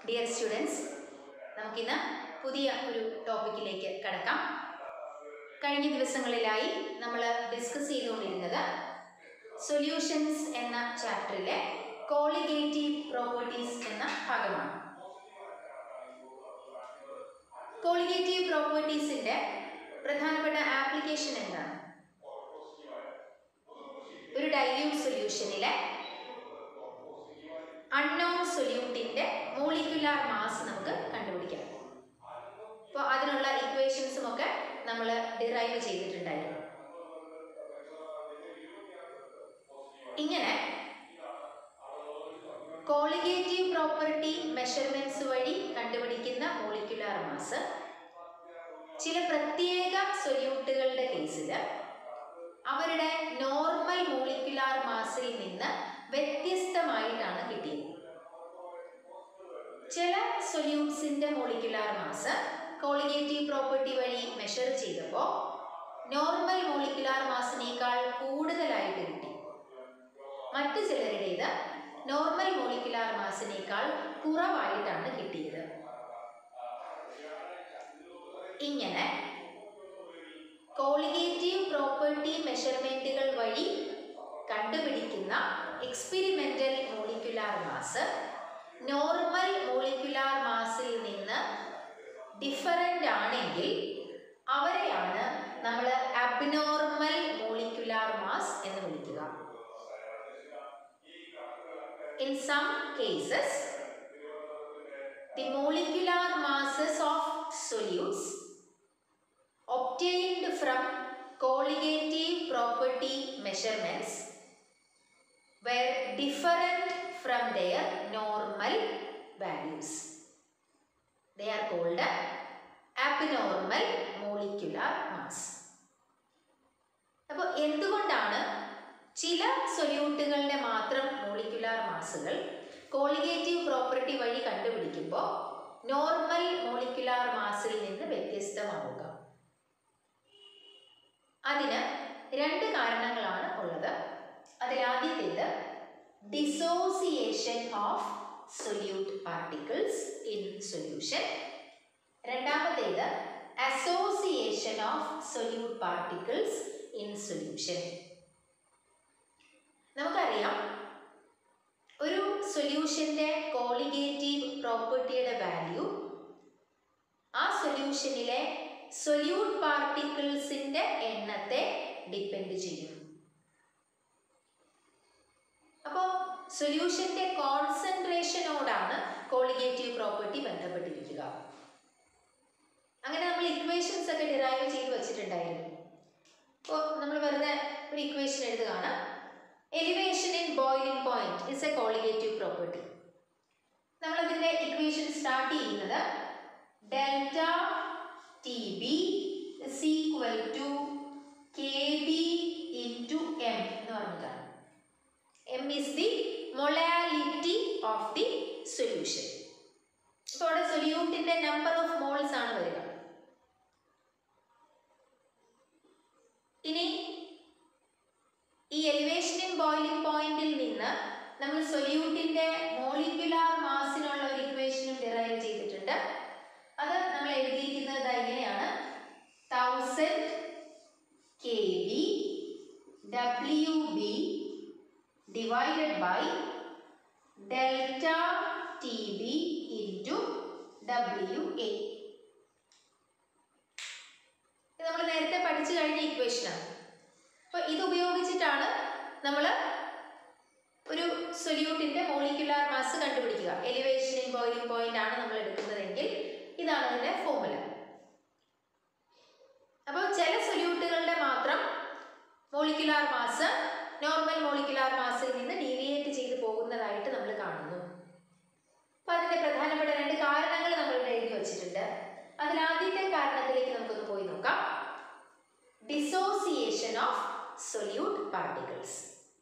Dear students നമുക്കിന്ന് പുതിയ ഒരു ടോപ്പിക്കിലേക്ക് കടക്കാം കഴിഞ്ഞ ദിവസങ്ങളിലായി നമ്മൾ ഡിസ്കസ് ചെയ്തുകൊണ്ടിരുന്നത് സൊല്യൂഷൻസ് എന്ന ചാപ്റ്ററിലെ കോളിഗേറ്റീവ് പ്രോപ്പർട്ടീസ് എന്ന ഭാഗമാണ് കോളിഗേറ്റീവ് പ്രോപ്പർട്ടീസിന്റെ പ്രധാനപ്പെട്ട ആപ്ലിക്കേഷൻ എന്താണ് ഒരു ഡൈല്യൂട്ട് സൊല്യൂഷനിലെ അൺനോൺ സൊല്യൂട്ടിന്റെ മോളിക്കുലാർ മാസ് നമുക്ക് കണ്ടുപിടിക്കാം അപ്പോൾ അതിനുള്ള ഇക്വേഷൻസും ഒക്കെ നമ്മൾ ഡിറൈവ് ചെയ്തിട്ടുണ്ടായിരുന്നു ഇങ്ങനെ കോളിഗേറ്റീവ് പ്രോപ്പർട്ടി മെഷർമെന്റ്സ് വഴി കണ്ടുപിടിക്കുന്ന മോളിക്കുലാർ മാസ് ചില പ്രത്യേക സൊല്യൂട്ടുകളുടെ കേസിൽ അവരുടെ നോർമൽ മോളിക്കുലാർ മാസിൽ നിന്ന് വ്യത്യസ്തമായിട്ടാണ് കിട്ടിയത് ചില സൊല്യൂട്ട്സിന്റെ മോളിക്കുലാർ മാസ് കോളിഗേറ്റീവ് പ്രോപ്പർട്ടി വഴി മെഷർ ചെയ്തപ്പോൾ നോർമൽ മോളിക്കുലാർ മാസിനേക്കാൾ കൂടുതലായിട്ട് കിട്ടി മറ്റു ചിലരുടേത് നോർമൽ മോളിക്കുലാർ മാസിനേക്കാൾ കുറവായിട്ടാണ് കിട്ടിയത് ഇങ്ങനെ കോളിഗേറ്റീവ് പ്രോപ്പർട്ടി മെഷർമെന്റുകൾ വഴി കണ്ടുപിടിക്കുന്ന experimental molecular mass normal molecular മാസിൽ നിന്ന് ഡിഫറൻ്റ് ആണെങ്കിൽ അവരെയാണ് നമ്മൾ അബ്നോർമൽ മോളിക്കുലാർ മാസ് എന്ന് വിളിക്കുക in some cases the molecular masses of solutes obtained from colligative property measurements were different from their normal values. They are called abnormal molecular mass. അപ്പോൾ എന്തുകൊണ്ടാണ് ചില സൊല്യൂട്ടുകളുടെ മാത്രം മോളിക്കുലാർ മാസുകൾ കോളിഗേറ്റീവ് പ്രോപ്പർട്ടി വഴി കണ്ടുപിടിക്കുമ്പോൾ normal molecular മാസിൽ നിന്ന് വ്യത്യസ്തമാവുക അതിന് രണ്ട് കാരണങ്ങളാണ് ഉള്ളത് അതിലാദ്യത്തേത് dissociation of solute particles in solution രണ്ടാമത്തേത് association of solute particles in solution നമുക്കറിയാം ഒരു സൊല്യൂഷന്റെ കോളിഗേറ്റീവ് പ്രോപ്പർട്ടിയുടെ വാല്യൂ ആ സൊല്യൂഷനിലെ സൊല്യൂട്ട് പാർട്ടിക്കിൾസിന്റെ എണ്ണത്തെ ഡിപ്പെൻഡ് ചെയ്യും അപ്പോൾ സൊല്യൂഷന്റെ കോൺസെൻട്രേഷനോടാണ് കോളിഗേറ്റീവ് പ്രോപ്പർട്ടി ബന്ധപ്പെട്ടിരിക്കുക അങ്ങനെ നമ്മൾ ഇക്വേഷൻസ് ഒക്കെ ഡിറൈവ് ചെയ്ത് വെച്ചിട്ടുണ്ടായിരുന്നു അപ്പോൾ നമ്മൾ വെറുതെ ഒരു ഇക്വേഷൻ എഴുതുകയാണ് elevation in boiling point is a colligative property നമ്മളതിൻ്റെ ഇക്വേഷൻ സ്റ്റാർട്ട് ചെയ്യുന്നത് delta T B is equal to K B into M എന്ന് പറഞ്ഞിട്ടാണ് M is the molality of the solution ഇപ്പോൾ അവിടെ സൊല്യൂട്ടിൻ്റെ നമ്പർ ഓഫ് മോൾസ് ആണ് വരിക ഇനി ഈ എലിവേഷൻ ഇൻ ബോയിലിംഗ് പോയിന്റിൽ നിന്ന് നമ്മൾ സൊല്യൂട്ടിൻ്റെ മോളിക്കുലാർ മാസിനുള്ള ഒരു ഇക്വേഷനും ഡിറൈവ് ചെയ്തിട്ടുണ്ട് അത് നമ്മൾ എഴുതിയിരിക്കുന്നത് ഇങ്ങനെയാണ് thousand K B W B divided by delta T B into W A ഇത് നമ്മൾ നേരത്തെ പഠിച്ചു കഴിഞ്ഞ ഇക്വേഷനാണ് അപ്പോൾ ഇത് ഉപയോഗിച്ചിട്ടാണ് നമ്മൾ ഒരു സൊല്യൂട്ടിൻ്റെ മോളിക്കുലാർ മാസ് കണ്ടുപിടിക്കുക എലിവേഷൻ ഇൻ ബോയിലിംഗ് പോയിന്റ് ആണ് നമ്മൾ എടുക്കുന്നതെങ്കിൽ ഇതാണ് അതിൻ്റെ ഫോർമുല അപ്പോൾ ചില സൊല്യൂട്ടുകളുടെ മാത്രം മോളിക്കുലാർ മാസ് നോർമൽ മോളിക്കുലാർ മാസിൽ നിന്ന് ഡീവിയേറ്റ് ചെയ്ത് പോകുന്നതായിട്ട് നമ്മൾ കാണുന്നു അപ്പോൾ അതിൻ്റെ പ്രധാനപ്പെട്ട രണ്ട് കാരണങ്ങൾ നമ്മൾ ഇവിടെ എഴുതി വച്ചിട്ടുണ്ട് അതിൽ ആദ്യത്തെ കാരണത്തിലേക്ക് നമുക്കൊന്ന് പോയി നോക്കാം dissociation of solute particles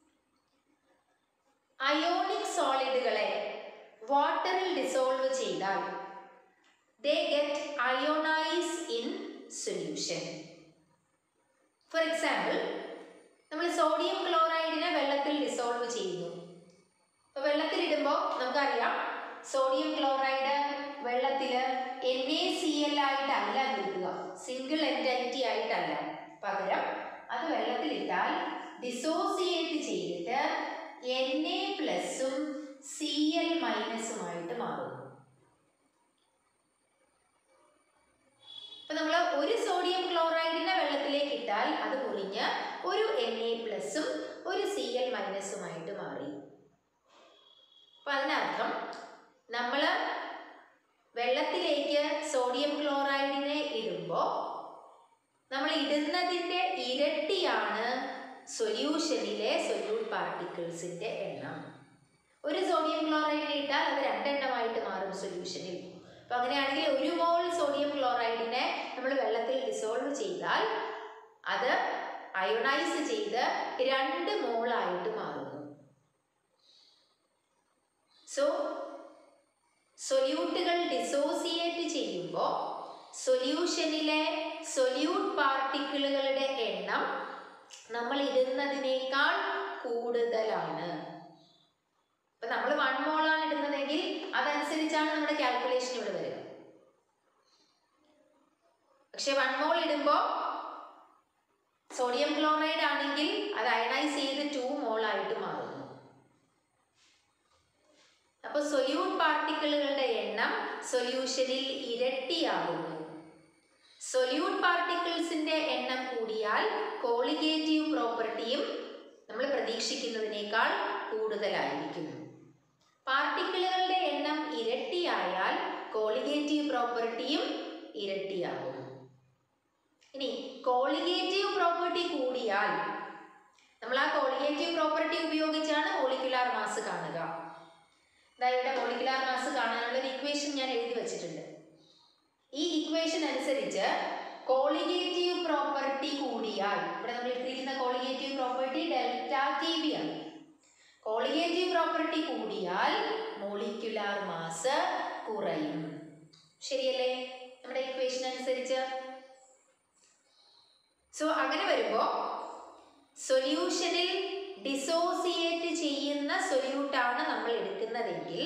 ionic സോളിഡുകളെ വാട്ടറിൽ ഡിസോൾവ് ചെയ്താൽ they get ionized in solution. For example നമ്മൾ സോഡിയം ക്ലോറൈഡിനെ വെള്ളത്തിൽ ഡിസോൾവ് ചെയ്യുന്നു അപ്പോൾ വെള്ളത്തിലിടുമ്പോൾ നമുക്കറിയാം സോഡിയം ക്ലോറൈഡ് വെള്ളത്തിൽ എൻ എ സി എൽ ആയിട്ടല്ല കിട്ടുക സിംഗിൾ എൻറ്റൈറ്റി ആയിട്ടല്ല പകരം അത് വെള്ളത്തിലിട്ടാൽ ഡിസോസിയേറ്റ് ചെയ്തിട്ട് എൻ എ പ്ലസും സി എൽ മൈനസുമായിട്ട് മാറുന്നു ഇപ്പൊ നമ്മൾ ഒരു സോഡിയം ക്ലോറൈഡിനെ വെള്ളത്തിലേക്ക് ഇട്ടാൽ അത് മുറിഞ്ഞ് ഒരു എൻ എ പ്ലസും ഒരു സി എൽ മൈനസുമായിട്ട് മാറി അപ്പൊ അതിനർത്ഥം നമ്മൾ വെള്ളത്തിലേക്ക് സോഡിയം ക്ലോറൈഡിനെ ഇടുമ്പോൾ നമ്മൾ ഇടുന്നതിൻ്റെ ഇരട്ടിയാണ് സൊല്യൂഷനിലെ സൊല്യൂട്ട് പാർട്ടിക്കിൾസിൻ്റെ എണ്ണം ഒരു സോഡിയം ക്ലോറൈഡിനെ ഇട്ടാൽ അത് രണ്ടെണ്ണമായിട്ട് മാറും സൊല്യൂഷനിൽ അപ്പോൾ അങ്ങനെയാണെങ്കിൽ ഒരു മോൾ സോഡിയം ക്ലോറൈഡിനെ നമ്മൾ വെള്ളത്തിൽ ഡിസോൾവ് ചെയ്താൽ അത് അയോണൈസ് ചെയ്ത് രണ്ട് മോളായിട്ട് മാറുന്നു സോ സൊല്യൂട്ടുകൾ ഡിസോസിയേറ്റ് ചെയ്യുമ്പോൾ സൊല്യൂഷനിലെ സൊല്യൂട്ട് പാർട്ടിക്കിളുകളുടെ എണ്ണം നമ്മൾ ഇടുന്നതിനേക്കാൾ കൂടുതലാണ് ഇപ്പം നമ്മൾ വൺ മോളാണ് ഇടുന്നതെങ്കിൽ അതനുസരിച്ചാണ് നമ്മുടെ കാൽക്കുലേഷൻ ഇവിടെ വരിക പക്ഷെ വൺ മോൾ ഇടുമ്പോൾ സോഡിയം ക്ലോറൈഡ് ആണെങ്കിൽ അത് അയണൈസ് ചെയ്ത് ടു മോളായിട്ട് മാറുന്നു അപ്പോൾ സൊല്യൂട്ട് പാർട്ടിക്കിളുകളുടെ എണ്ണം സൊല്യൂഷനിൽ ഇരട്ടിയാകുന്നു സൊല്യൂട്ട് പാർട്ടിക്കിൾസിന്റെ എണ്ണം കൂടിയാൽ കോളിഗേറ്റീവ് പ്രോപ്പർട്ടിയും നമ്മൾ പ്രതീക്ഷിക്കുന്നതിനേക്കാൾ കൂടുതലായിരിക്കും പാർട്ടിക്കിളുകളുടെ എണ്ണം ഇരട്ടിയായാൽ കോളിഗേറ്റീവ് പ്രോപ്പർട്ടിയും ഇരട്ടിയാകും ഇനി കോളിഗേറ്റീവ് പ്രോപ്പർട്ടി കൂടിയാൽ നമ്മൾ ആ കോളിഗേറ്റീവ് പ്രോപ്പർട്ടി ഉപയോഗിച്ചാണ് മോളിക്കുലാർ മാസ് കാണുക അതായത് ഇവിടെ മോളിക്കുലാർ മാസ് കാണാനുള്ള ഒരു ഇക്വേഷൻ ഞാൻ എഴുതി വെച്ചിട്ടുണ്ട് ഈ ഇക്വേഷൻ അനുസരിച്ച് കോളിഗേറ്റീവ് പ്രോപ്പർട്ടി കൂടിയാൽ ഇവിടെ നമ്മൾ ഇട്ടിരിക്കുന്ന colligative property delta T B ആണ് കോളിഗേറ്റീവ് പ്രോപ്പർട്ടി കൂടിയാൽ മോളിക്കുലാർ മാസ് കുറയും ശരിയല്ലേ നമ്മുടെ ഇക്വേഷൻ അനുസരിച്ച് സോ അങ്ങനെ വരുമ്പോൾ സൊല്യൂഷനിൽ ഡിസോസിയേറ്റ് ചെയ്യുന്ന സൊല്യൂട്ടാണ് നമ്മൾ എടുക്കുന്നതെങ്കിൽ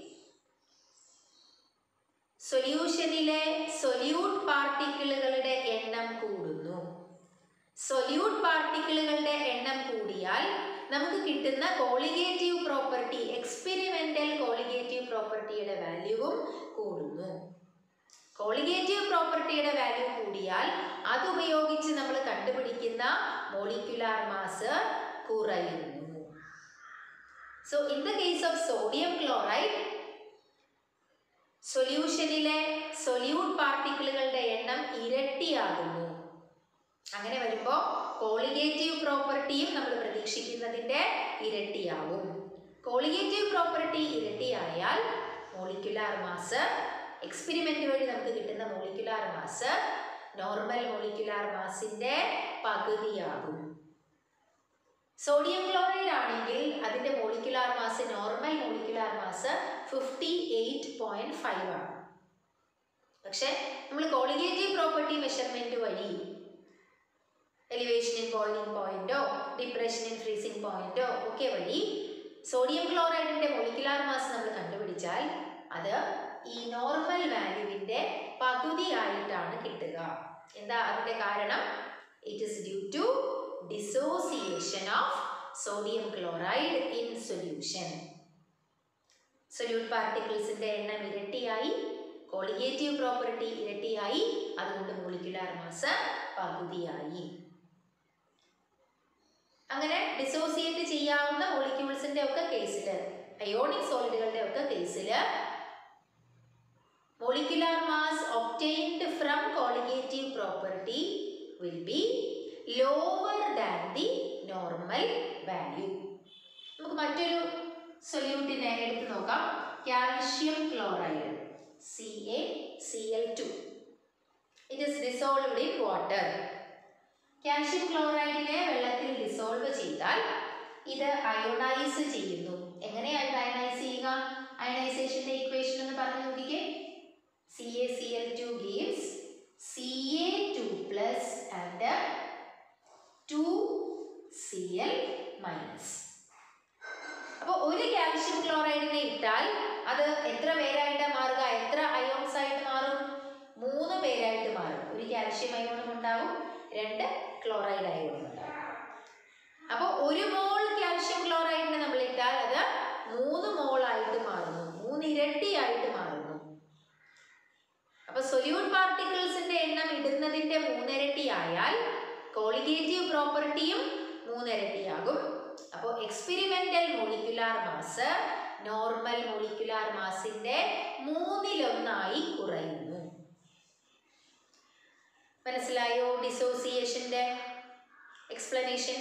സൊല്യൂഷനിലെ സൊല്യൂട്ട് പാർട്ടിക്കിളുകളുടെ എണ്ണം കൂടുന്നു സൊല്യൂട്ട് പാർട്ടിക്കിളുകളുടെ എണ്ണം കൂടിയാൽ നമുക്ക് കിട്ടുന്ന കോളിഗേറ്റീവ് പ്രോപ്പർട്ടി എക്സ്പെരിമെന്റൽ കോളിഗേറ്റീവ് പ്രോപ്പർട്ടിയുടെ വാല്യൂവും കൂടുന്നു കോളിഗേറ്റീവ് പ്രോപ്പർട്ടിയുടെ വാല്യൂ കൂടിയാൽ അതുപയോഗിച്ച് നമ്മൾ കണ്ടുപിടിക്കുന്ന മോളിക്കുലാർ മാസ് കുറയുന്നു so in the case of sodium chloride സൊല്യൂഷനിലെ സൊല്യൂട്ട് പാർട്ടിക്കിളുകളുടെ എണ്ണം ഇരട്ടിയാകുന്നു അങ്ങനെ വരുമ്പോൾ കോളിഗേറ്റീവ് പ്രോപ്പർട്ടിയും നമ്മൾ പ്രതീക്ഷിക്കുന്നതിൻ്റെ ഇരട്ടിയാവും കോളിഗേറ്റീവ് പ്രോപ്പർട്ടി ഇരട്ടിയായാൽ മോളിക്കുലാർ മാസ് എക്സ്പെരിമെൻ്റ് വഴി നമുക്ക് കിട്ടുന്ന മോളിക്കുലാർ മാസ് നോർമൽ മോളിക്കുലാർ മാസിൻ്റെ പകുതിയാകും സോഡിയം ക്ലോറൈഡ് ആണെങ്കിൽ അതിൻ്റെ molecular mass normal molecular mass fifty eight point five ആണ് പക്ഷേ നമ്മൾ കോളിഗേറ്റീവ് പ്രോപ്പർട്ടി മെഷർമെൻറ്റ് വഴി എലിവേഷൻ ഇൻ ബോയിലിംഗ് പോയിന്റോ ഡിപ്രഷൻ ഇൻ ഫ്രീസിംഗ് പോയിന്റോ ഒക്കെ വഴി സോഡിയം ക്ലോറൈഡിൻ്റെ മോളിക്കുലാർ മാസ് നമ്മൾ കണ്ടുപിടിച്ചാൽ അത് ഈ നോർമൽ വാല്യൂവിൻ്റെ പകുതിയായിട്ടാണ് കിട്ടുക എന്താ അതിൻ്റെ കാരണം it is due to dissociation of sodium chloride in solution solute പാർട്ടിക്കിൾസിൻ്റെ എണ്ണം ഇരട്ടിയായി കോളിഗേറ്റീവ് പ്രോപ്പർട്ടി ഇരട്ടിയായി അതുകൊണ്ട് മോളിക്കുലാർ മാസ് പകുതിയായി അങ്ങനെ ഡിസോസിയേറ്റ് ചെയ്യാവുന്ന മോളിക്യൂൾസിൻ്റെ ഒക്കെ കേസിൽ അയോണിക് സോളിഡുകളുടെ ഒക്കെ കേസിൽ molecular mass obtained from colligative property will be lower than the normal value. നമുക്ക് മറ്റൊരു സൊല്യൂട്ടിനെ എടുത്ത് നോക്കാം calcium chloride C A C L two it is dissolved in water calcium ക്ലോറൈഡിനെ വെള്ളത്തിൽ ഡിസോൾവ് ചെയ്താൽ ഇത് അയോണൈസ് ചെയ്യുന്നു എങ്ങനെയാണ് ഇത് അയണൈസ് ചെയ്യുക അയണൈസേഷന്റെ ഇക്വേഷൻ എന്ന് പറഞ്ഞു നോക്കിക്കേ CaCl2 gives Ca2 plus and 2Cl minus. അപ്പോൾ ഒരു കാൽഷ്യം ക്ലോറൈഡിനെ ഇട്ടാൽ അത് എത്ര ഒരു മോൾ കാൽഷ്യം ക്ലോറൈഡിനെ നമ്മൾ ഇട്ടാൽ അത് മൂന്ന് മോളായിട്ട് മാറുന്നു മൂന്ന് ഇരട്ടിയായിട്ട് മാറുന്നു അപ്പൊ സൊല്യൂട്ട് പാർട്ടിക്കിൾസിന്റെ എണ്ണം ഇടുന്നതിന്റെ മൂന്നിരട്ടി ആയാൽ കോളിഗേറ്റീവ് പ്രോപ്പർട്ടിയും മൂന്നിരട്ടിയാകും അപ്പോൾ experimental molecular mass normal molecular മാസിന്റെ മൂന്നിലൊന്നായി കുറയുന്നു മനസ്സിലായോ ഡിസോസിയേഷന്റെ എക്സ്പ്ലനേഷൻ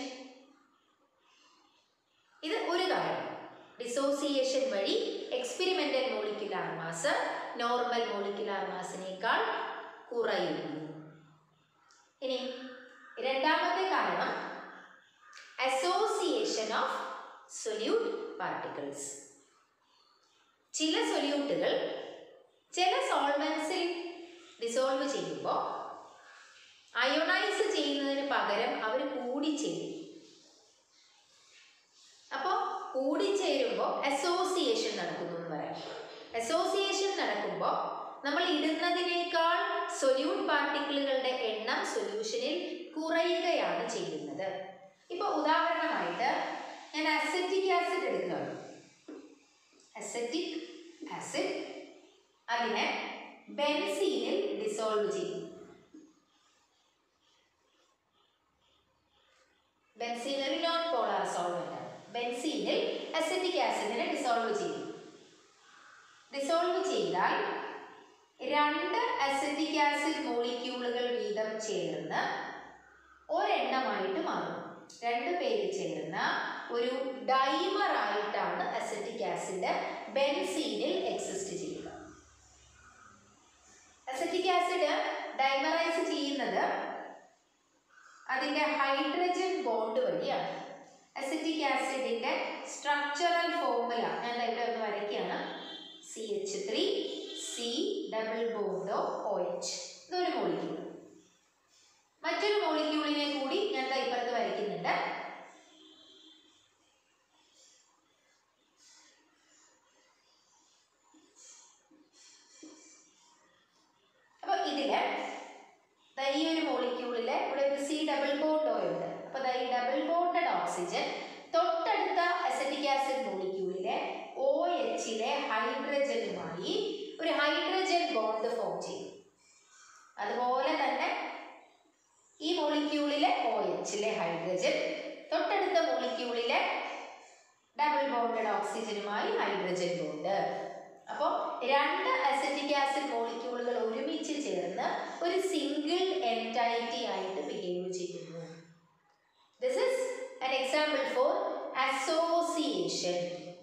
ഇത് ഒരു കാര്യം ഡിസോസിയേഷൻ വഴി experimental molecular mass normal molecular മാസിനേക്കാൾ കുറയുന്നു ഇനി രണ്ടാമത്തെ കാരണം അസോസിയേഷൻ ഓഫ് സൊല്യൂട്ട് പാർട്ടിക്കിൾസ് ചില സൊല്യൂട്ടുകൾ ചില സോൾവൻസിൽ ഡിസോൾവ് ചെയ്യുമ്പോൾ അയോണൈസ് ചെയ്യുന്നതിന് പകരം അവർ കൂടിച്ചേരും അപ്പോൾ കൂടിച്ചേരുമ്പോൾ അസോസിയേഷൻ നടക്കുന്നു എന്ന് പറയാം അസോസിയേഷൻ നടക്കുമ്പോൾ നമ്മൾ ഇടുന്നതിനേക്കാൾ സൊല്യൂട്ട് പാർട്ടിക്കിളുകളുടെ എണ്ണം സൊല്യൂഷനിൽ കുറയുകയാണ് ചെയ്യുന്നത് ഇപ്പോൾ ഉദാഹരണമായിട്ട് ഞാൻ അസറ്റിക് ആസിഡ് എടുക്കുകയാണ് അസറ്റിക് ആസിഡ് അതിനെ ബെൻസീനിൽ ഡിസോൾവ് ചെയ്യും ബെൻസീൻ ഒരു നോൺ പോളാർ സോൾവെന്റ് ആണ് ബെൻസീനിൽ അസറ്റിക് ആസിഡിനെ ഡിസോൾവ് ചെയ്യും ഡിസോൾവ് ചെയ്താൽ രണ്ട് അസറ്റിക് ആസിഡ് മോളിക്യൂളുകൾ വീതം ചേർന്ന് ഒരെണ്ണമായിട്ട് മാറും രണ്ട് പേര് ചേർന്ന ഒരു ഡൈമർ ആയിട്ടാണ് അസറ്റിക് ആസിഡ് ബെൻസീനിൽ എക്സിസ്റ്റ് ചെയ്യുക അസറ്റിക് ആസിഡ് ഡൈമറൈസ് ചെയ്യുന്നത് അതിൻ്റെ ഹൈഡ്രജൻ ബോണ്ട് വഴിയാണ് അസറ്റിക് ആസിഡിൻ്റെ സ്ട്രക്ചറൽ ഫോർമുല ഞാൻ ദാ ഇവിടെ ഒന്ന് വരയ്ക്കുകയാണ് C H three C double ബോണ്ടോ ഒ എച്ച് ഇതൊരു മോളിക്യൂൾ മറ്റൊരു മോളിക്യൂളിനെ കൂടി ഞാൻ ദാ ഇപ്പുറത്ത് വരയ്ക്കുന്നുണ്ട് അപ്പൊ ഇതില് ദാ ഈ ഒരു മോളിക്യൂളില് ഇവിടെ ഒരു സി ഡബിൾ ബോണ്ട് ഓ ഉണ്ട് അപ്പൊ ദാ ഈ ഡബിൾ ബോണ്ടഡ് ഓക്സിജൻ തൊട്ടടുത്ത അസറ്റിക് ആസിഡ് മോളിക്യൂളിലെ ഒ എച്ചിലെ ഹൈഡ്രജനുമായി ഒരു ഹൈഡ്രജൻ ബോണ്ട് ഫോം ചെയ്യും അതുപോലെ തന്നെ ഈ മോളിക്യൂളിലെ ഒ എച്ചിലെ ഹൈഡ്രജൻ തൊട്ടടുത്ത മോളിക്യൂളിലെ ഡബിൾ ബോണ്ടഡ് ഓക്സിജനുമായി ഹൈഡ്രജൻ ബോണ്ട് അപ്പോൾ രണ്ട് അസറ്റിക് ആസിഡ് മോളിക്യൂളുകൾ ഒരുമിച്ച് ചേർന്ന് ഒരു സിംഗിൾ എൻറ്റൈറ്റി ആയിട്ട് ബിഹേവ് ചെയ്യുന്നു this is an example for association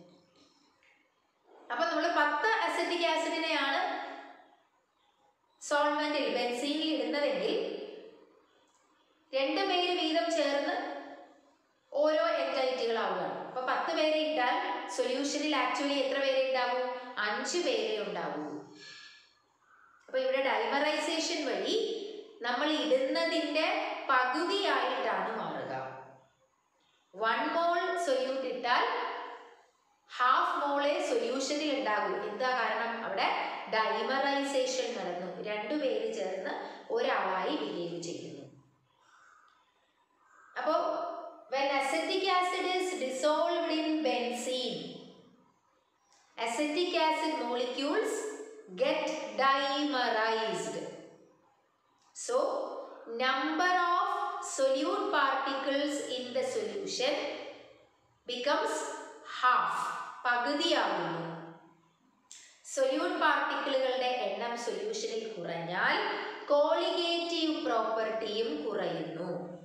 അപ്പൊ നമ്മൾ പത്ത് അസറ്റിക് ആസിഡിനെയാണ് സോൾവെന്റിൽ ബെൻസീനിൽ ഇടുന്നതെങ്കിൽ രണ്ട് പേര് വീതം ചേർന്ന് ഓരോ എൻറ്റൈറ്റികളാവുകയാണ് അപ്പൊ പത്ത് പേരെ ഇട്ടാൽ സൊല്യൂഷനിൽ ആക്ച്വലി എത്ര പേരെ ഉണ്ടാവും അഞ്ച് പേരെ ഉണ്ടാവൂ അപ്പൊ ഇവിടെ ഡൈമറൈസേഷൻ വഴി നമ്മൾ ഇടുന്നതിന്റെ പകുതിയായിട്ടാണ് മാറുക വൺ മോൾ സൊല്യൂട്ട് ഇട്ടാൽ ഹാഫ് മോളെ സൊല്യൂഷനിൽ ഉണ്ടാകൂ എന്താ കാരണം അവിടെ ഡൈമറൈസേഷൻ നടന്നു രണ്ടുപേര് ചേർന്ന് ഒരാളായി ബിഹേവ് ചെയ്യുന്നു അപ്പോൾ when acetic acid is dissolved in benzene acetic acid molecules get dimerized so number of solute particles in the solution becomes half പകുതിയാകുന്നു സൊല്യൂട്ട് പാർട്ടിക്കിളുകളുടെ എണ്ണം സൊല്യൂഷനിൽ കുറഞ്ഞാൽ കോളിഗേറ്റീവ് പ്രോപ്പർട്ടിയും കുറയുന്നു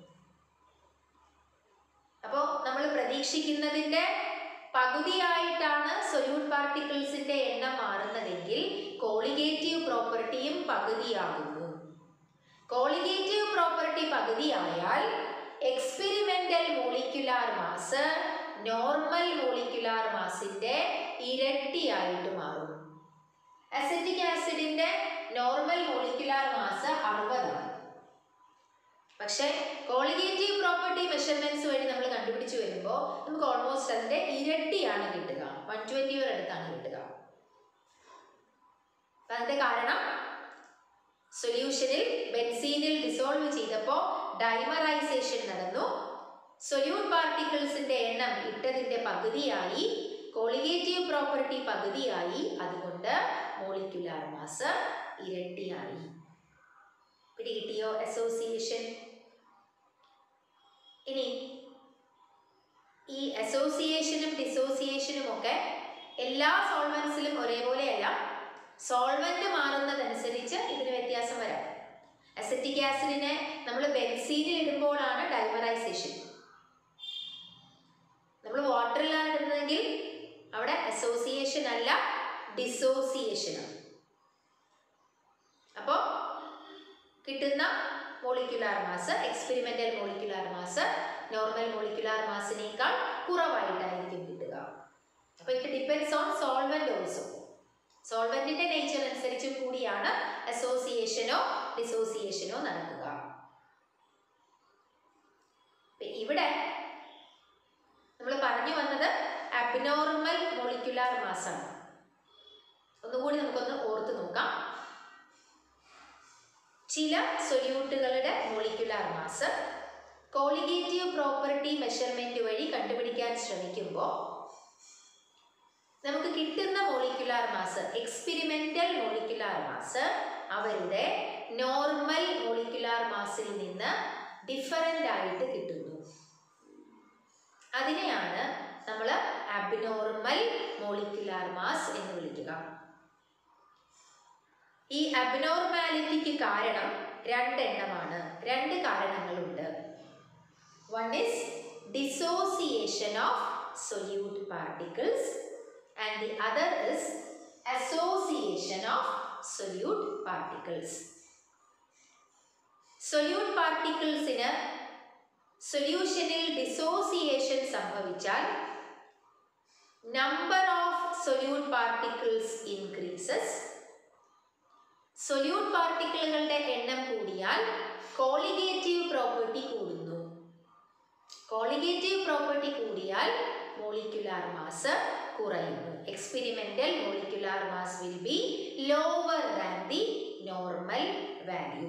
അപ്പോൾ നമ്മൾ പ്രതീക്ഷിക്കുന്നതിൻ്റെ പകുതിയായിട്ടാണ് സൊല്യൂട്ട് പാർട്ടിക്കിൾസിന്റെ എണ്ണം മാറുന്നതെങ്കിൽ കോളിഗേറ്റീവ് പ്രോപ്പർട്ടിയും പകുതിയാകുന്നു കോളിഗേറ്റീവ് പ്രോപ്പർട്ടി പകുതിയായാൽ experimental molecular mass normal molecular മാസിന്റെ ഇരട്ടിയായിട്ട് മാറും അസറ്റിക് ആസിഡിന്റെ നോർമൽ മോളിക്കുലാർ മാസ് അറുപതാണ് പക്ഷേ കോളിഗേറ്റീവ് പ്രോപ്പർട്ടി മെഷർമെന്റ്സ് വഴി നമ്മൾ കണ്ടുപിടിച്ച് വരുമ്പോൾ നമുക്ക് ഓൾമോസ്റ്റ് അതിന്റെ ഇരട്ടിയാണ് കിട്ടുക വൺ ട്വന്റിയുടെ അടുത്താണ് കിട്ടുക അപ്പൊ അതിന്റെ കാരണം സൊല്യൂഷനിൽ ബെൻസീനിൽ ഡിസോൾവ് ചെയ്തപ്പോൾ ഡൈമറൈസേഷൻ നടന്നു സൊല്യൂട്ട് പാർട്ടിക്കിൾസിന്റെ എണ്ണം ഇട്ടതിന്റെ പകുതിയായി കോളിഗേറ്റീവ് പ്രോപ്പർട്ടി പകുതിയായി അതുകൊണ്ട് മോളിക്യുലാർ മാസ് ഇരട്ടിയായി പിടികിട്ടിയോ അസോസിയേഷൻ ഇനി ഈ അസോസിയേഷനും ഡിസോസിയേഷനും ഒക്കെ എല്ലാ സോൾവൻസിലും ഒരേപോലെയല്ല സോൾവെന്റ് മാറുന്നതനുസരിച്ച് ഇതിന് വ്യത്യാസം വരാം അസറ്റിക് ആസിഡിനെ നമ്മൾ ബെൻസീനിൽ ഇടുമ്പോഴാണ് ഡൈമറൈസേഷൻ നമ്മൾ വാട്ടറിലാണ് ഇടുന്നതെങ്കിൽ അവിടെ അസോസിയേഷൻ അല്ല ഡിസോസിയേഷൻ ആണ് അപ്പോൾ കിട്ടുന്ന molecular mass experimental molecular mass normal molecular മാസിനേക്കാൾ കുറവായിട്ടായിരിക്കും കിട്ടുക അപ്പോൾ it depends on solvent also സോൾവെന്റിന്റെ നേച്ചർ അനുസരിച്ചും കൂടിയാണ് അസോസിയേഷനോ ഡിസോസിയേഷനോ നടക്കുക ഇപ്പൊ ഇവിടെ നമ്മൾ പറഞ്ഞു വന്നത് അബ്നോർമൽ മോളിക്യുലാർ മാസ് ആണ് ഒന്നുകൂടി നമുക്കൊന്ന് ഓർത്ത് നോക്കാം ചില സൊല്യൂട്ടുകളുടെ molecular mass colligative property measurement വഴി കണ്ടുപിടിക്കാൻ ശ്രമിക്കുമ്പോൾ നമുക്ക് കിട്ടുന്ന molecular mass experimental molecular mass അവരുടെ നോർമൽ മോളിക്യുലാർ മാസിൽ നിന്ന് ഡിഫറൻ്റ് ആയിട്ട് കിട്ടുന്നു അതിനെയാണ് നമ്മൾ അബ്നോർമൽ മോളിക്യുലാർ മാസ് എന്ന് വിളിക്കുക ഈ അബ്നോർമാലിറ്റിക്ക് കാരണം രണ്ടെണ്ണമാണ് രണ്ട് കാരണങ്ങളുണ്ട് one is dissociation of solute particles and the other is association of solute particles. Solute പാർട്ടിക്കിൾസിന് സൊല്യൂഷനിൽ ഡിസോസിയേഷൻ സംഭവിച്ചാൽ number of solute particles increases solute പാർട്ടിക്കിളുകളുടെ എണ്ണം കൂടിയാൽ കോളിഗേറ്റീവ് പ്രോപ്പർട്ടി കൂടുന്നു കോളിഗേറ്റീവ് പ്രോപ്പർട്ടി കൂടിയാൽ മോളിക്യുലാർ മാസ് കുറയുന്നു experimental molecular mass will be lower than the normal value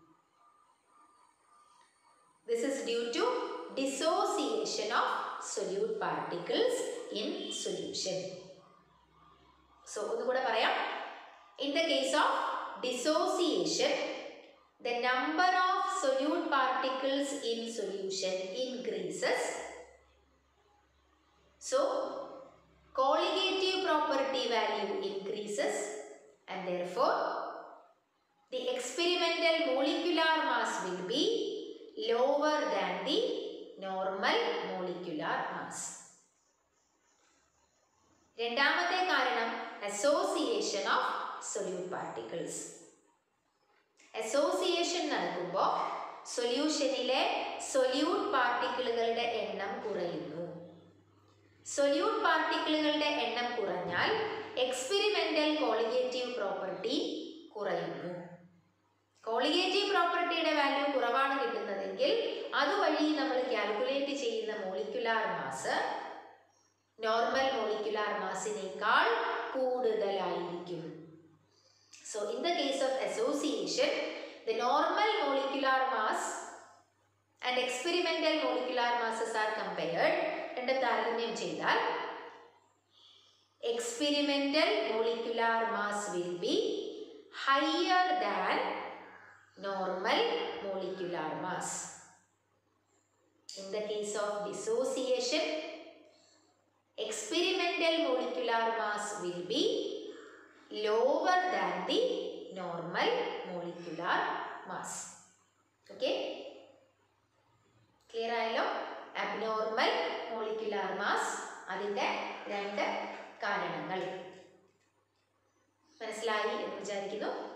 this is due to dissociation of solute particles in solution so ഒന്നുകൂടെ പറയാം in the case of dissociation the number of solute particles in solution increases so colligative property value increases and therefore the experimental molecular mass will be lower than the normal molecular mass രണ്ടാമത്തെ കാരണം association of solute particles association നടക്കുമ്പോൾ സൊല്യൂഷനിലെ solute പാർട്ടിക്കിളുകളുടെ എണ്ണം കുറയുന്നു solute പാർട്ടിക്കിളുകളുടെ എണ്ണം കുറഞ്ഞാൽ എക്സ്പെരിമെന്റൽ കോളിഗേറ്റീവ് പ്രോപ്പർട്ടി കുറയുന്നു കോളിഗേറ്റീവ് പ്രോപ്പർട്ടിയുടെ വാല്യൂ കുറവാണ് കിട്ടുന്നതെങ്കിൽ അതുവഴി നമ്മൾ കാൽക്കുലേറ്റ് ചെയ്യുന്ന മോളിക്യുലാർ മാസ് നോർമൽ മോളിക്യുലാർ മാസിനേക്കാൾ കൂടുതലായിരിക്കും So in the case of association, the normal molecular mass and experimental molecular masses are compared. രണ്ടും താരതമ്യം ചെയ്താൽ experimental molecular mass will be higher than normal molecular mass. In the case of dissociation, experimental molecular mass will be lower than the normal molecular mass. Okay? Clear ആയല്ലോ abnormal molecular mass അതിൻ്റെ രണ്ട് കാരണങ്ങൾ മനസ്സിലായി എന്ന് വിചാരിക്കുന്നു